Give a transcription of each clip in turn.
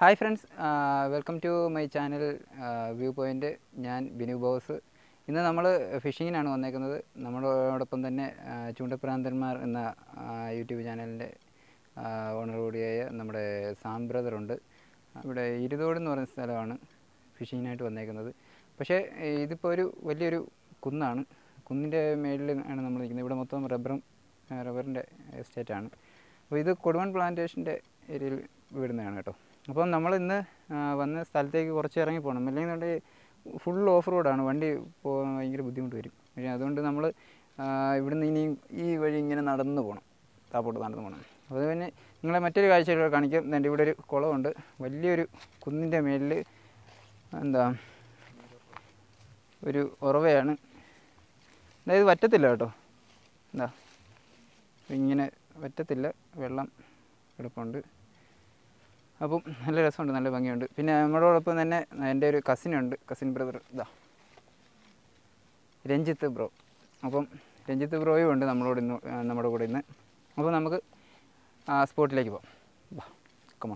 Hi friends welcome to my channel view point ഞാൻ Binu boss ഇന്ന് നമ്മൾ ഫിഷിങ്ങിനാണ് വന്നേക്കുന്നത് നമ്മളോടൊപ്പം തന്നെ ആ, ചൂണ്ടപ്രാന്തന്മാർ എന്ന ആ, യൂട്യൂബ് ചാനലിൻ്റെ ഓണർ കൂടിയായ നമ്മുടെ സാം ബ്രദറുണ്ട് ഇവിടെ ഇരുതോട് എന്ന് പറയുന്ന സ്ഥലമാണ് ഫിഷിങ്ങിനായിട്ട് വന്നേക്കുന്നത് പക്ഷേ ഇതിപ്പോൾ ഒരു വലിയൊരു കുന്നാണ് കുന്നിൻ്റെ മേളിൽ ആണ് നമ്മൾ നിൽക്കുന്നത് ഇവിടെ മൊത്തം റബ്ബറും ആ, റബ്ബറിൻ്റെ എസ്റ്റേറ്റാണ് അപ്പോൾ ഇത് കൊടുവൺ പ്ലാന്റേഷൻ്റെ ഏരിയയിൽ വിടുന്നതാണ് കേട്ടോ അപ്പം നമ്മൾ ഇന്ന് ആ, വന്ന സ്ഥലത്തേക്ക് കുറച്ച് ഇറങ്ങി പോകണം അല്ലെങ്കിൽ ഫുൾ ഓഫ് റോഡാണ് വണ്ടി പോകാൻ ഭയങ്കര ബുദ്ധിമുട്ട് വരും പക്ഷേ അതുകൊണ്ട് നമ്മൾ ഇവിടുന്ന് ഇനിയും ഈ വഴി ഇങ്ങനെ നടന്ന് പോകണം താപ്പോട്ട് നടന്ന് പോകണം അപ്പോൾ പിന്നെ നിങ്ങളെ മറ്റൊരു കാഴ്ചകൾ കാണിക്കാം എൻ്റെ ഇവിടെ ഒരു കുളമുണ്ട് വലിയൊരു കുന്നിൻ്റെ മേലിൽ എന്താ ഒരു ഉറവയാണ് അതായത് വറ്റത്തില്ല കേട്ടോ എന്താ ഇങ്ങനെ വറ്റത്തില്ല വെള്ളം കിടപ്പുണ്ട് അപ്പം നല്ല രസമുണ്ട് നല്ല ഭംഗിയുണ്ട് പിന്നെ നമ്മളോടൊപ്പം തന്നെ എൻ്റെ ഒരു കസിനുണ്ട് കസിൻ ബ്രദർ ഇതാ രഞ്ജിത്ത് ബ്രോ അപ്പം രഞ്ജിത്ത് ബ്രോയും ഉണ്ട് നമ്മളോട് ഇന്ന് ആ, നമ്മുടെ കൂടെ ഇന്ന് അപ്പോൾ നമുക്ക് ആ സ്പോട്ടിലേക്ക് പോകാം വാ കമോൺ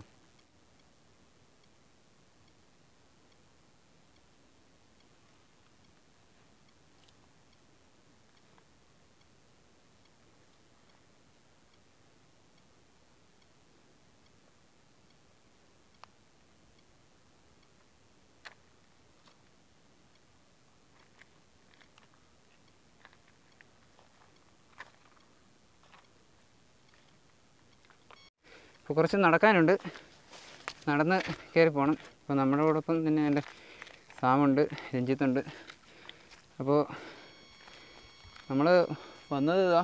ഇപ്പോൾ കുറച്ച് നടക്കാനുണ്ട് നടന്ന് കയറി പോകണം അപ്പോൾ നമ്മുടെ കൂടൊപ്പം തന്നെ എൻ്റെ സാമുണ്ട് രഞ്ജിത്തുണ്ട് അപ്പോൾ നമ്മൾ വന്നത് ഇതാ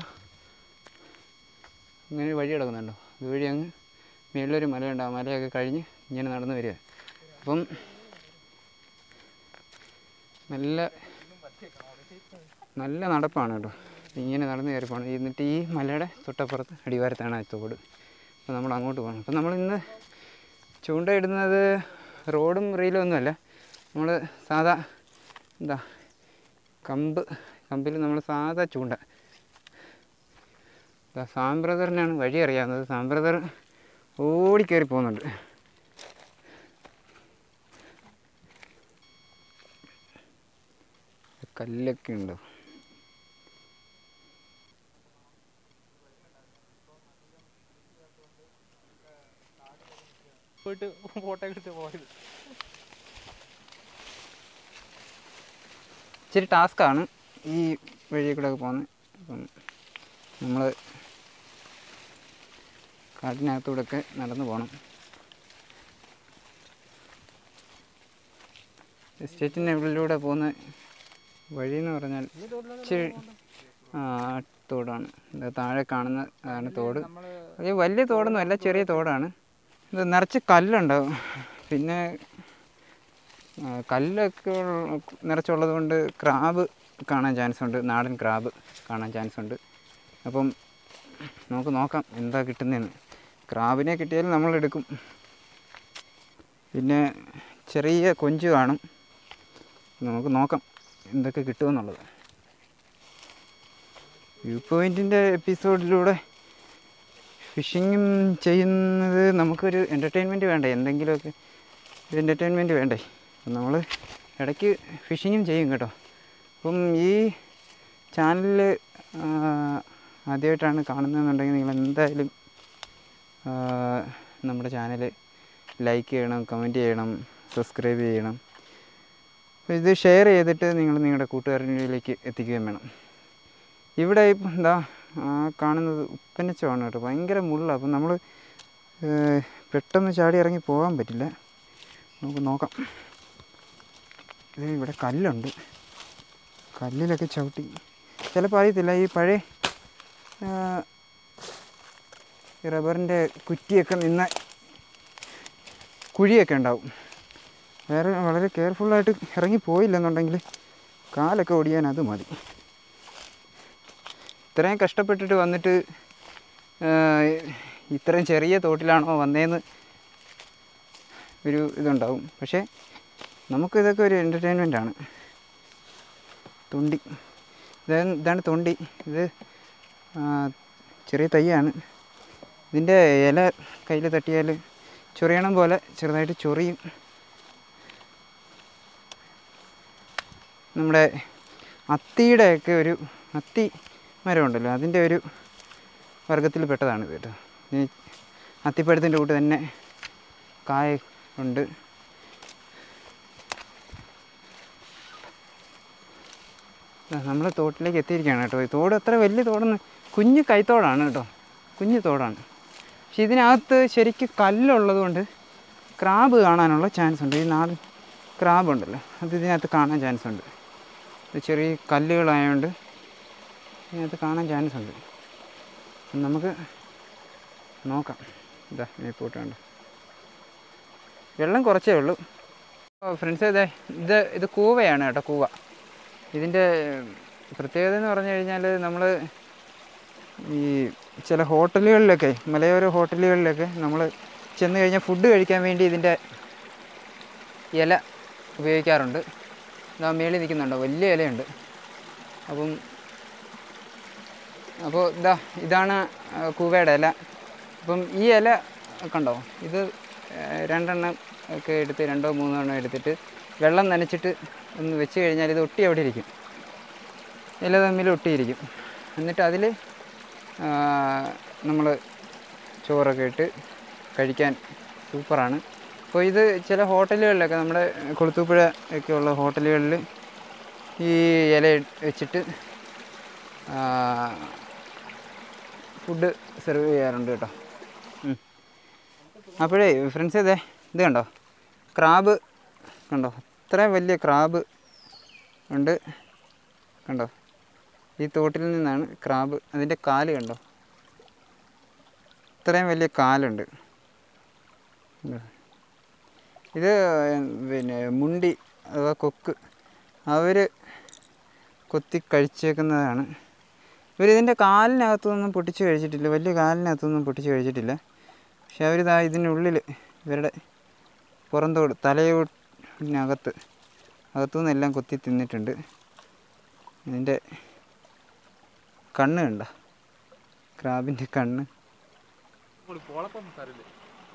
ഇങ്ങനെ ഒരു വഴി കിടക്കുന്നുണ്ടോ ഇതുവഴി അങ്ങ് മേളിലൊരു മലയുണ്ട് ആ മലയൊക്കെ കഴിഞ്ഞ് ഇങ്ങനെ നടന്ന് വരിക അപ്പം നല്ല നല്ല നടപ്പാണ് കേട്ടോ ഇങ്ങനെ നടന്ന് കയറി പോകണം എന്നിട്ട് ഈ മലയുടെ തൊട്ടപ്പുറത്ത് അടിവാരത്താണ് ആ തോട് അപ്പോൾ നമ്മൾ അങ്ങോട്ട് പോകണം അപ്പോൾ നമ്മൾ ഇന്ന് ചൂണ്ടയിടുന്നത് റോഡും റീലും ഒന്നുമല്ല നമ്മൾ സാധാ എന്താ കമ്പ് കമ്പിൽ നമ്മൾ സാധാ ചൂണ്ട ദാ സാം ബ്രദറിനാണ് വഴി അറിയാവുന്നത് സാം ബ്രദർ ഓടിക്കയറി പോകുന്നുണ്ട് കല്ലൊക്കെ ഉണ്ടോ പോയിട്ട് ഫോട്ടോ എടുത്ത് പോയത് ഇച്ചിരി ടാസ്ക്കാണ് ഈ വഴി കൂടെ ഒക്കെ പോകുന്നത് അപ്പം നമ്മൾ കാട്ടിനകത്തൂടെയൊക്കെ നടന്നു പോകണം എസ്റ്റേറ്റിൻ്റെ ഉള്ളിലൂടെ പോകുന്ന വഴി എന്ന് പറഞ്ഞാൽ ഇച്ചിരി ആ ആ തോടാണ് ഇത് താഴെ കാണുന്ന അതാണ് തോട് അത് വലിയ തോടൊന്നും അല്ല ചെറിയ തോടാണ് ഇത് നിറച്ച് കല്ലുണ്ടാവും പിന്നെ ആ, കല്ലൊക്കെ ഉള്ള- നിറച്ചുള്ളത് കൊണ്ട് ക്രാബ് കാണാൻ ചാൻസ് ഉണ്ട് നാടൻ ക്രാബ് കാണാൻ ചാൻസ് ഉണ്ട് അപ്പം നമുക്ക് നോക്കാം എന്താ കിട്ടുന്നതെന്ന് ക്രാബിനെ കിട്ടിയാൽ നമ്മൾ എടുക്കും പിന്നെ ചെറിയ കൊഞ്ച് കാണും നമുക്ക് നോക്കാം എന്തൊക്കെ കിട്ടുമെന്നുള്ളത് വ്യൂ പോയിൻറ്റിൻ്റെ എപ്പിസോഡിലൂടെ ഫിഷിങ്ങും ചെയ്യുന്നത് നമുക്കൊരു എൻ്റർടൈൻമെൻറ്റ് വേണ്ടേ എന്തെങ്കിലുമൊക്കെ ഒരു എൻ്റർടൈൻമെൻറ്റ് വേണ്ടേ അപ്പം നമ്മൾ ഇടയ്ക്ക് ഫിഷിങ്ങും ചെയ്യും കേട്ടോ അപ്പം ഈ ചാനലിൽ ആദ്യമായിട്ടാണ് കാണുന്നതെന്നുണ്ടെങ്കിൽ നിങ്ങൾ എന്തായാലും ആ, നമ്മുടെ ചാനൽ ലൈക്ക് ചെയ്യണം കമൻറ്റ് ചെയ്യണം സബ്സ്ക്രൈബ് ചെയ്യണം അപ്പോൾ ഇത് ഷെയർ ചെയ്തിട്ട് നിങ്ങൾ നിങ്ങളുടെ കൂട്ടുകാരിലേക്ക് എത്തിക്കുകയും വേണം ഇവിടെ ഇപ്പം എന്താ ആ കാണുന്നത് ഉപ്പനച്ചമാണ് കേട്ടോ ഭയങ്കര മുള്ളാണ് അപ്പം നമ്മൾ പെട്ടെന്ന് ചാടി ഇറങ്ങി പോകാൻ പറ്റില്ല നമുക്ക് നോക്കാം ഇത് ഇവിടെ കല്ലുണ്ട് കല്ലിലൊക്കെ ചവിട്ടി ചിലപ്പോൾ അറിയത്തില്ല ഈ പഴയ ആ, ഈ റബ്ബറിൻ്റെ കുറ്റിയൊക്കെ നിന്ന കുഴിയൊക്കെ ഉണ്ടാവും വേറെ വളരെ കെയർഫുള്ളായിട്ട് ഇറങ്ങി പോയില്ലെന്നുണ്ടെങ്കിൽ കാലൊക്കെ ഓടിയാൻ അത് മതി ഇത്രയും കഷ്ടപ്പെട്ടിട്ട് വന്നിട്ട് ആ, ഇത്രയും ചെറിയ തോട്ടിലാണോ വന്നതെന്ന് ഒരു ഇതുണ്ടാവും പക്ഷേ നമുക്കിതൊക്കെ ഒരു എൻ്റർടൈൻമെൻ്റ് ആണ് തൊണ്ടി ഇത് ഇതാണ് തൊണ്ടി ഇത് ആ, ചെറിയ തൈയാണ് ഇതിൻ്റെ ഇല കയ്യിൽ തട്ടിയാൽ ചൊറിയണം പോലെ ചെറുതായിട്ട് ചൊറിയും നമ്മുടെ അത്തിയുടെയൊക്കെ ഒരു അത്തി മരമുണ്ടല്ലോ അതിൻ്റെ ഒരു വർഗത്തിൽപ്പെട്ടതാണ് ഇത് കേട്ടോ ഈ അത്തിപ്പഴത്തിൻ്റെ കൂട്ട് തന്നെ കായ ഉണ്ട് നമ്മൾ തോട്ടിലേക്ക് എത്തിയിരിക്കുകയാണ് കേട്ടോ ഈ തോട് അത്ര വലിയ തോടൊന്നും കുഞ്ഞു കൈത്തോടാണ് കേട്ടോ കുഞ്ഞു തോടാണ് പക്ഷെ ഇതിനകത്ത് ശരിക്കും കല്ലുള്ളത് കൊണ്ട് ക്രാബ് കാണാനുള്ള ചാൻസ് ഉണ്ട് ഈ നാടൻ ക്രാബ് ഉണ്ടല്ലോ അത് ഇതിനകത്ത് കാണാൻ ചാൻസ് ഉണ്ട് ഇത് ചെറിയ കല്ലുകളായതുകൊണ്ട് ഇതിനകത്ത് കാണാൻ ചാൻസ് ഉണ്ട് നമുക്ക് നോക്കാം ഇതാ മേപ്പോട്ട് കണ്ടോ വെള്ളം കുറച്ചേ ഉള്ളൂ ഫ്രണ്ട്സ് ഇതേ ഇത് ഇത് കൂവയാണ് കേട്ടോ കൂവ ഇതിൻ്റെ പ്രത്യേകത എന്ന് പറഞ്ഞു കഴിഞ്ഞാൽ നമ്മൾ ഈ ചില ഹോട്ടലുകളിലൊക്കെ മലയോര ഹോട്ടലുകളിലൊക്കെ നമ്മൾ ചെന്ന് കഴിഞ്ഞാൽ ഫുഡ് കഴിക്കാൻ വേണ്ടി ഇതിൻ്റെ ഇല ഉപയോഗിക്കാറുണ്ട് ഇതാ മേളിൽ നിൽക്കുന്നുണ്ടോ വലിയ ഇലയുണ്ട് അപ്പം അപ്പോൾ ഇതാ ഇതാണ് ആ, കൂവയുടെ ഇല അപ്പം ഈ ഇല കണ്ടോ ഇത് ആ, രണ്ടെണ്ണം ഒക്കെ എടുത്ത് രണ്ടോ മൂന്നോ എണ്ണം എടുത്തിട്ട് വെള്ളം നനച്ചിട്ട് ഒന്ന് വെച്ച് കഴിഞ്ഞാൽ ഇത് ഒട്ടി അവിടെ ഇരിക്കും ഇല തമ്മിൽ ഒട്ടിയിരിക്കും എന്നിട്ട് അതിൽ നമ്മൾ ചോറൊക്കെ ഇട്ട് കഴിക്കാൻ സൂപ്പറാണ് അപ്പോൾ ഇത് ചില ഹോട്ടലുകളിലൊക്കെ നമ്മുടെ കൊളുത്തൂപ്പുഴ ഒക്കെ ഉള്ള ഹോട്ടലുകളിൽ ഈ ഇല വെച്ചിട്ട് ഫുഡ് സെർവ് ചെയ്യാറുണ്ട് കേട്ടോ ഉം. അപ്പോഴേ ഫ്രണ്ട്സ് ഇതേ ഇത് കണ്ടോ ക്രാബ് കണ്ടോ അത്രയും വലിയ ക്രാബ് ഉണ്ട് കണ്ടോ ഈ തോട്ടിൽ നിന്നാണ് ക്രാബ് അതിൻ്റെ കാല് കണ്ടോ ഇത്രയും വലിയ കാലുണ്ട് കണ്ടോ? ഇത് പിന്നെ മുണ്ടി അഥവാ കൊക്ക് അവർ കൊത്തി കഴിച്ചേക്കുന്നതാണ് ഇവരിതിൻ്റെ കാലിനകത്തൊന്നും പൊട്ടിച്ച് കഴിച്ചിട്ടില്ല വലിയ കാലിനകത്തൊന്നും പൊട്ടിച്ച് കഴിച്ചിട്ടില്ല പക്ഷെ അവരിതാ ഇതിനുള്ളിൽ ഇവരുടെ പുറന്തോട് തലയോടിനകത്ത് അകത്തുനിന്ന് എല്ലാം കൊത്തി തിന്നിട്ടുണ്ട് ഇതിൻ്റെ കണ്ണ് കണ്ട ക്രാബിൻ്റെ കണ്ണ് പോളപ്പം തരില്ലേ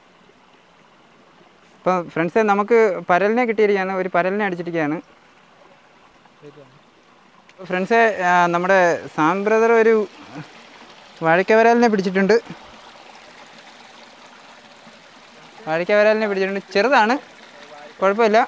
ഇപ്പോൾ ഫ്രണ്ട്സെ നമുക്ക് പരലിനെ കിട്ടിയിരിക്കുകയാണ് ഒരു പരലിനെ അടിച്ചിരിക്കുകയാണ് ഫ്രണ്ട്സെ ആ, നമ്മുടെ സാം ബ്രദർ ഒരു വാഴക്കവരാലിനെ പിടിച്ചിട്ടുണ്ട് വാഴക്കവരാലിനെ പിടിച്ചിട്ടുണ്ട് ചെറുതാണ് കുഴപ്പമില്ല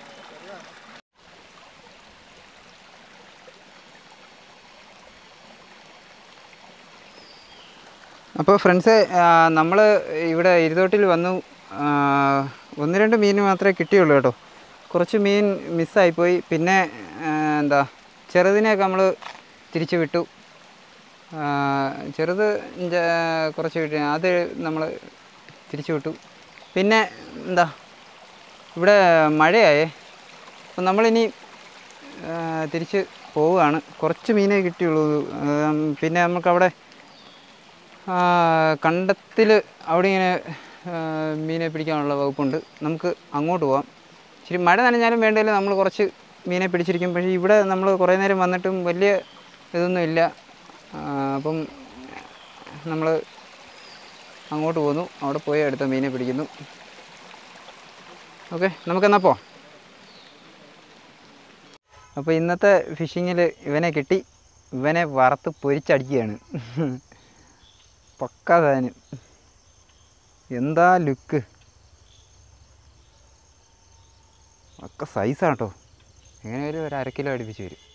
അപ്പോൾ ഫ്രണ്ട്സ് നമ്മൾ ഇവിടെ ഇരുതോട്ടിൽ വന്നു ആ, ഒന്ന് രണ്ട് മീൻ മാത്രമേ കിട്ടിയുള്ളൂ കേട്ടോ കുറച്ച് മീൻ മിസ്സായിപ്പോയി പിന്നെ ആ, എന്താ ചെറുതിനെയൊക്കെ നമ്മൾ തിരിച്ചു വിട്ടു ആ, ചെറുത് ജ- കുറച്ച് കിട്ടി അത് നമ്മൾ തിരിച്ചു വിട്ടു പിന്നെ എന്താ ഇവിടെ മഴയായേ അപ്പം നമ്മളിനി ആ, തിരിച്ച് പോവുകയാണ് കുറച്ച് മീനേ കിട്ടിയുള്ളൂ ആ, പിന്നെ നമുക്കവിടെ കണ്ടത്തിൽ അവിടെ ഇങ്ങനെ ആ, മീനെ പിടിക്കാനുള്ള വകുപ്പുണ്ട് നമുക്ക് അങ്ങോട്ട് പോവാം ഇച്ചിരി മഴ നനഞ്ഞാലും വേണ്ടില്ല നമ്മൾ കുറച്ച് മീനെ പിടിച്ചിരിക്കും പക്ഷേ ഇവിടെ നമ്മൾ കുറേ നേരം വന്നിട്ടും വലിയ ഇതൊന്നും ഇല്ല ആ, അപ്പം നമ്മൾ അങ്ങോട്ട് പോന്നു അവിടെ പോയി അടുത്ത മീനെ പിടിക്കുന്നു ഓക്കെ നമുക്കെന്നാൽ പോവാം അപ്പോൾ ഇന്നത്തെ ഫിഷിങ്ങിൽ ഇവനെ കിട്ടി ഇവനെ വറുത്ത് പൊരിച്ചടിക്കുകയാണ് പക്കാ സാധനം എന്താ ലുക്ക് ഒക്കെ സൈസാട്ടോ എങ്ങനെയായാലും ഒരു അര കിലോ അടുപ്പിച്ച് വരും